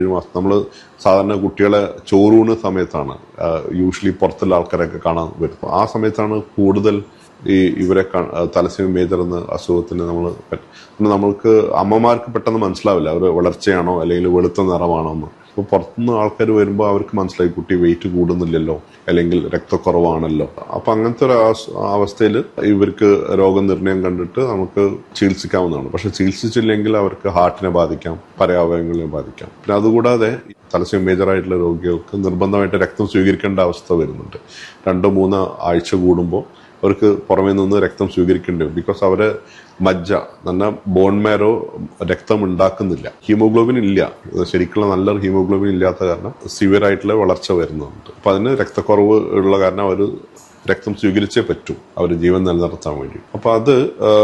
നമ്മൾ സാധാരണ കുട്ടികളെ ചോറൂണ് സമയത്താണ് യൂഷ്വലി പുറത്തുള്ള ആൾക്കാരൊക്കെ കാണാൻ വരും ആ സമയത്താണ് കൂടുതൽ ഈ ഇവരെ തലസ്യം മേജർ എന്ന അസുഖത്തിന് നമ്മൾ നമ്മൾക്ക് അമ്മമാർക്ക് പെട്ടെന്ന് മനസ്സിലാവില്ല അവർ വളർച്ചയാണോ അല്ലെങ്കിൽ വെളുത്ത നിറമാണോ എന്ന് അപ്പോൾ പുറത്തുനിന്ന് ആൾക്കാർ വരുമ്പോൾ അവർക്ക് മനസ്സിലായി കുട്ടി വെയിറ്റ് കൂടുന്നില്ലല്ലോ അല്ലെങ്കിൽ രക്തക്കുറവാണല്ലോ അപ്പൊ അങ്ങനത്തെ ഒരു അവസ്ഥയിൽ ഇവർക്ക് രോഗനിർണയം കണ്ടിട്ട് നമുക്ക് ചികിത്സിക്കാവുന്നതാണ് പക്ഷെ ചികിത്സിച്ചില്ലെങ്കിൽ അവർക്ക് ഹാർട്ടിനെ ബാധിക്കാം പല അവയവങ്ങളെ ബാധിക്കാം പിന്നെ അതുകൂടാതെ തലസ്യം മേജറായിട്ടുള്ള രോഗികൾക്ക് നിർബന്ധമായിട്ട് രക്തം സ്വീകരിക്കേണ്ട അവസ്ഥ വരുന്നുണ്ട് രണ്ടോ മൂന്നോ ആഴ്ച കൂടുമ്പോൾ അവർക്ക് പുറമേ നിന്ന് രക്തം സ്വീകരിക്കേണ്ടി വരും ബിക്കോസ് അവരെ മജ്ജ നല്ല ബോൺ മാരോ രക്തം ഉണ്ടാക്കുന്നില്ല ഹീമോഗ്ലോബിൻ ഇല്ല ശരിക്കുള്ള നല്ല ഹീമോഗ്ലോബിൻ ഇല്ലാത്ത കാരണം സിവിയർ ആയിട്ടുള്ള വളർച്ച വരുന്നുണ്ട് അപ്പൊ അതിന് രക്തക്കുറവ് ഉള്ള കാരണം അവർ രക്തം സ്വീകരിച്ചേ പറ്റൂ അവർ ജീവൻ നിലനിർത്താൻ വേണ്ടി അപ്പൊ അത്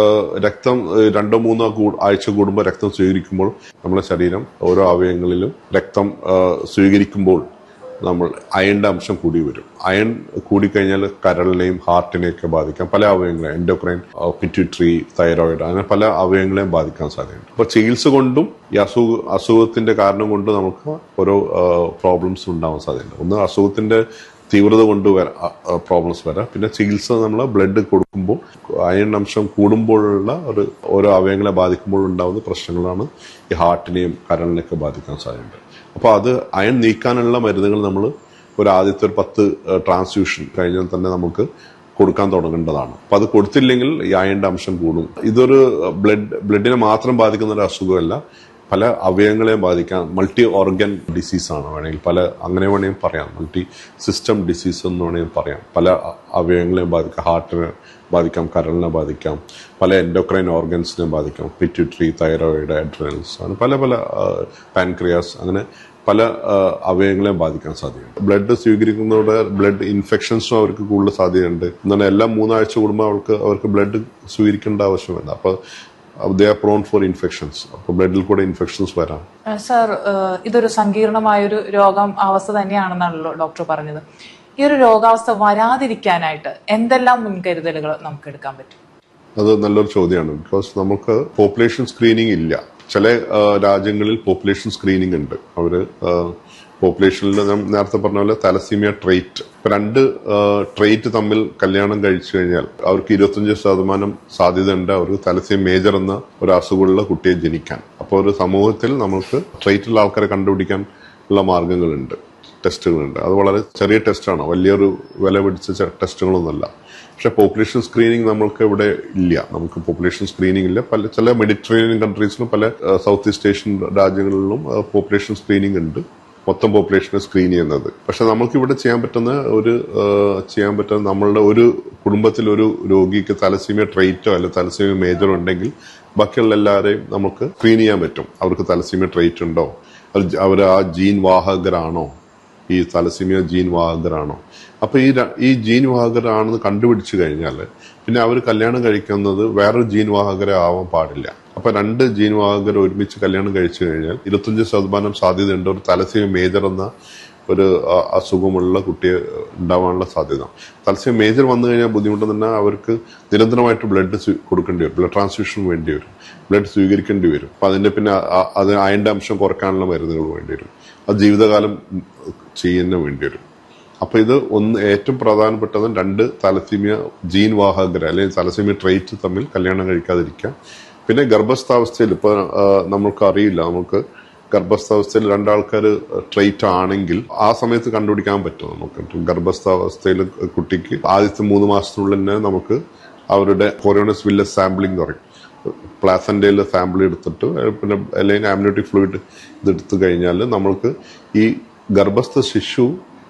രക്തം രണ്ടോ മൂന്നോ ആഴ്ച കൂടുമ്പോൾ രക്തം സ്വീകരിക്കുമ്പോൾ നമ്മുടെ ശരീരം ഓരോ അവയവങ്ങളിലും രക്തം സ്വീകരിക്കുമ്പോൾ നമ്മൾ അയണിന്റെ അംശം കൂടി വരും അയൺ കൂടിക്കഴിഞ്ഞാൽ കരളിനെയും ഹാർട്ടിനെയൊക്കെ ബാധിക്കാം പല അവയവങ്ങളെയും എൻഡോക്രൈൻ പിറ്റ്യൂട്ടറി തൈറോയിഡ് അങ്ങനെ പല അവയവങ്ങളെയും ബാധിക്കാൻ സാധ്യതയുണ്ട് അപ്പൊ ചികിത്സ കൊണ്ടും ഈ അസുഖ അസുഖത്തിന്റെ കാരണം കൊണ്ട് നമുക്ക് ഓരോ പ്രോബ്ലംസ് ഉണ്ടാവാൻ സാധ്യതയുണ്ട് ഒന്ന് അസുഖത്തിന്റെ തീവ്രത കൊണ്ട് പ്രോബ്ലംസ് വരാം പിന്നെ ചികിത്സ നമ്മൾ ബ്ലഡ് കൊടുക്കുമ്പോൾ അയൺ അംശം കൂടുമ്പോഴുള്ള ഒരു ഓരോ അവയവങ്ങളെ ബാധിക്കുമ്പോൾ ഉണ്ടാകുന്ന പ്രശ്നങ്ങളാണ് ഈ ഹാർട്ടിനെയും കരളിനെയൊക്കെ ബാധിക്കാൻ സാധ്യതയുണ്ട് അപ്പോൾ അത് അയൺ നീക്കാനുള്ള മരുന്നുകൾ നമ്മൾ ഒരു ആദ്യത്തെ ഒരു പത്ത് ട്രാൻസ്ഫ്യൂഷൻ കഴിഞ്ഞാൽ തന്നെ നമുക്ക് കൊടുക്കാൻ തുടങ്ങേണ്ടതാണ് അപ്പൊ അത് കൊടുത്തില്ലെങ്കിൽ ഈ അയണിന്റെ അംശം കൂടും ഇതൊരു ബ്ലഡ് ബ്ലഡിനെ മാത്രം ബാധിക്കുന്ന ഒരു അസുഖമല്ല പല അവയവങ്ങളെയും ബാധിക്കാം മൾട്ടി ഓർഗൻ ഡിസീസ് ആണ് വേണമെങ്കിൽ പല അങ്ങനെ വേണമെങ്കിൽ പറയാം മൾട്ടി സിസ്റ്റം ഡിസീസ് എന്ന് വേണമെങ്കിൽ പറയാം പല അവയവങ്ങളെയും ബാധിക്കാം ഹാർട്ടിനെ ബാധിക്കാം കരളിനെ ബാധിക്കാം പല എൻഡോക്രൈൻ ഓർഗൻസിനെ ബാധിക്കാം പിറ്റ്യൂട്ടറി തൈറോയിഡ് അഡ്രനൽസ് അങ്ങനെ പല പല പാൻക്രിയാസ് അങ്ങനെ പല അവയവങ്ങളെയും ബാധിക്കാൻ സാധ്യതയുണ്ട് ബ്ലഡ് സ്വീകരിക്കുന്നതോടെ ബ്ലഡ് ഇൻഫെക്ഷൻസും അവർക്ക് കൂടുതൽ സാധ്യതയുണ്ട് എന്നാൽ എല്ലാ മൂന്നാഴ്ച കൂടുമ്പോൾ അവർക്ക് അവർക്ക് ബ്ലഡ് സ്വീകരിക്കേണ്ട ആവശ്യമില്ല അപ്പൊ they are prone for infections അപ്പോൾ ബ്ലഡിൽ കൂടെ ഇൻഫെക്ഷൻസ് വരാം സർ ഇതൊരു സങ്കീർണമായൊരു രോഗം അവസ്ഥ തന്നെയാണെന്നാണല്ലോ ഡോക്ടർ പറഞ്ഞത് ഈ ഒരു രോഗാവസ്ഥ വരാതിരിക്കാനായിട്ട് എന്തെല്ലാം മുൻകരുതലുകൾ നമുക്ക് എടുക്കാൻ പറ്റും അത് നല്ലൊരു ചോദ്യമാണ് ബിക്കോസ് നമുക്ക് പോപ്പുലേഷൻ സ്ക്രീനിങ് ഇല്ല ചില രാജ്യങ്ങളിൽ പോപ്പുലേഷൻ സ്ക്രീനിങ് ഉണ്ട് അവര് പോപ്പുലേഷനിൽ ഞാൻ നേരത്തെ പറഞ്ഞ പോലെ തലസീമിയ ട്രേറ്റ് രണ്ട് ട്രേറ്റ് തമ്മിൽ കല്യാണം കഴിച്ചു കഴിഞ്ഞാൽ അവർക്ക് ഇരുപത്തഞ്ച് ശതമാനം സാധ്യതയുണ്ട് അവർക്ക് തലസീം മേജർ എന്ന ഒരു അസുഖമുള്ള കുട്ടിയെ ജനിക്കാൻ അപ്പോൾ ഒരു സമൂഹത്തിൽ നമുക്ക് ട്രേറ്റുള്ള ആൾക്കാരെ കണ്ടുപിടിക്കാൻ ഉള്ള മാർഗങ്ങളുണ്ട് ടെസ്റ്റുകളുണ്ട് അത് വളരെ ചെറിയ ടെസ്റ്റാണ് വലിയൊരു വില പിടിച്ച ടെസ്റ്റുകളൊന്നുമല്ല പക്ഷെ പോപ്പുലേഷൻ സ്ക്രീനിങ് നമ്മൾക്ക് ഇവിടെ ഇല്ല നമുക്ക് പോപ്പുലേഷൻ സ്ക്രീനിങ് ഇല്ല പല ചില മെഡിറ്ററേനിയൻ കൺട്രീസിലും പല സൗത്ത് ഈസ്റ്റ് ഏഷ്യൻ രാജ്യങ്ങളിലും പോപ്പുലേഷൻ സ്ക്രീനിങ് ഉണ്ട് മൊത്തം പോപ്പുലേഷനെ സ്ക്രീൻ ചെയ്യുന്നത് പക്ഷെ നമുക്ക് ഇവിടെ ചെയ്യാൻ പറ്റുന്ന ഒരു ചെയ്യാൻ പറ്റുന്ന നമ്മളുടെ ഒരു കുടുംബത്തിൽ ഒരു രോഗിക്ക് തലസീമിയ ട്രേറ്റോ അല്ലെ തലസീമിയ മേജറോ ഉണ്ടെങ്കിൽ ബാക്കിയുള്ള എല്ലാവരെയും നമുക്ക് സ്ക്രീൻ ചെയ്യാൻ പറ്റും അവർക്ക് തലസീമിയ ട്രേറ്റ് ഉണ്ടോ അവർ ആ ജീൻ വാഹകരാണോ ഈ തലസീമിയ ജീൻ വാഹകരാണോ അപ്പൊ ഈ ഈ ജീൻ വാഹകരാണെന്ന് കണ്ടുപിടിച്ചു കഴിഞ്ഞാൽ പിന്നെ അവർ കല്യാണം കഴിക്കുന്നത് വേറൊരു ജീൻ വാഹകരെ ആവാൻ പാടില്ല അപ്പൊ രണ്ട് ജീൻ വാഹകർ ഒരുമിച്ച് കല്യാണം കഴിച്ചു കഴിഞ്ഞാൽ ഇരുപത്തഞ്ച് ശതമാനം സാധ്യതയുണ്ട് ഒരു തലസീമ മേജർ എന്ന ഒരു അസുഖമുള്ള കുട്ടിയെ ഉണ്ടാവാനുള്ള സാധ്യത തലസീമ മേജർ വന്നു കഴിഞ്ഞാൽ ബുദ്ധിമുട്ട് തന്നെ അവർക്ക് നിരന്തരമായിട്ട് ബ്ലഡ് കൊടുക്കേണ്ടി വരും ബ്ലഡ് ട്രാൻസ്ഫ്യൂഷൻ വേണ്ടി വരും ബ്ലഡ് സ്വീകരിക്കേണ്ടി വരും അപ്പൊ അതിന്റെ പിന്നെ അത് അയന്റെ അംശം കുറയ്ക്കാനുള്ള മരുന്നുകൾ വേണ്ടി വരും അത് ജീവിതകാലം ചെയ്യുന്ന വേണ്ടി വരും അപ്പൊ ഇത് ഒന്ന് ഏറ്റവും പ്രധാനപ്പെട്ടത് രണ്ട് തലസീമിയ ജീൻ വാഹകർ അല്ലെങ്കിൽ തലസീമിയ ട്രേറ്റ് തമ്മിൽ കല്യാണം കഴിക്കാതിരിക്കുക പിന്നെ ഗർഭസ്ഥാവസ്ഥയിൽ ഇപ്പൊ നമുക്ക് അറിയില്ല നമുക്ക് ഗർഭസ്ഥാവസ്ഥയിൽ രണ്ടാൾക്കാർ ട്രേറ്റ് ആണെങ്കിൽ ആ സമയത്ത് കണ്ടുപിടിക്കാൻ പറ്റും നമുക്ക് ഗർഭസ്ഥാവസ്ഥയിൽ കുട്ടിക്ക് ആദ്യത്തെ മൂന്ന് മാസത്തിനുള്ളിൽ തന്നെ നമുക്ക് അവരുടെ കൊറോണസ് വില്ലസ് സാമ്പിളിംഗ് പറയും പ്ലാസന്റയിൽ സാമ്പിൾ എടുത്തിട്ട് പിന്നെ അല്ലെങ്കിൽ ആംനോട്ടിക് ഫ്ലൂയിഡ് ഇതെടുത്തു കഴിഞ്ഞാൽ നമ്മൾക്ക് ഈ ഗർഭസ്ഥ ശിശു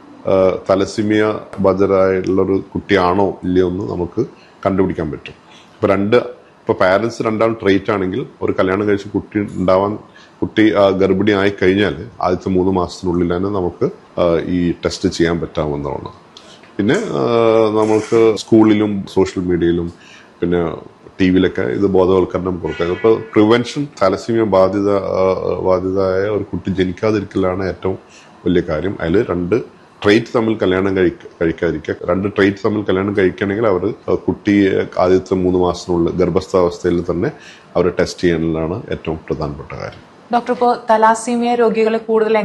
തലസിമിയ ബജറായുള്ളൊരു കുട്ടിയാണോ ഇല്ലയോ എന്ന് നമുക്ക് കണ്ടുപിടിക്കാൻ പറ്റും ഇപ്പൊ രണ്ട് ഇപ്പൊ പാരന്റ്സ് രണ്ടാളും ട്രേറ്റ് ആണെങ്കിൽ ഒരു കല്യാണം കഴിച്ച് കുട്ടി ഉണ്ടാവാൻ കുട്ടി ഗർഭിണി ആയി കഴിഞ്ഞാൽ ആദ്യത്തെ മൂന്ന് മാസത്തിനുള്ളിൽ തന്നെ നമുക്ക് ഈ ടെസ്റ്റ് ചെയ്യാൻ പറ്റാവുന്നതാണ് പിന്നെ നമുക്ക് സ്കൂളിലും സോഷ്യൽ മീഡിയയിലും പിന്നെ ടി വിയിലൊക്കെ ഇത് ബോധവൽക്കരണം കൊടുക്കുക ഇപ്പൊ പ്രിവെൻഷൻ തലസീമിയ ബാധിത ബാധിതയായ ഒരു കുട്ടി ജനിക്കാതിരിക്കലാണ് ഏറ്റവും വലിയ കാര്യം അതിൽ രണ്ട് ട്രേറ്റ് തമ്മിൽ കല്യാണം കഴിക്കാതിരിക്കുക രണ്ട് ട്രേറ്റ് തമ്മിൽ കല്യാണം കഴിക്കണമെങ്കിൽ അവർ കുട്ടിയെ ആദ്യത്തെ മൂന്ന് മാസത്തിനുള്ളിൽ ഗർഭസ്ഥാവസ്ഥയിൽ തന്നെ അവർ ടെസ്റ്റ് ചെയ്യാനുള്ളതാണ് ഏറ്റവും പ്രധാനപ്പെട്ട കാര്യം ഡോക്ടർ ഇപ്പോൾ തലാസീമിയ രോഗികളെ കൂടുതൽ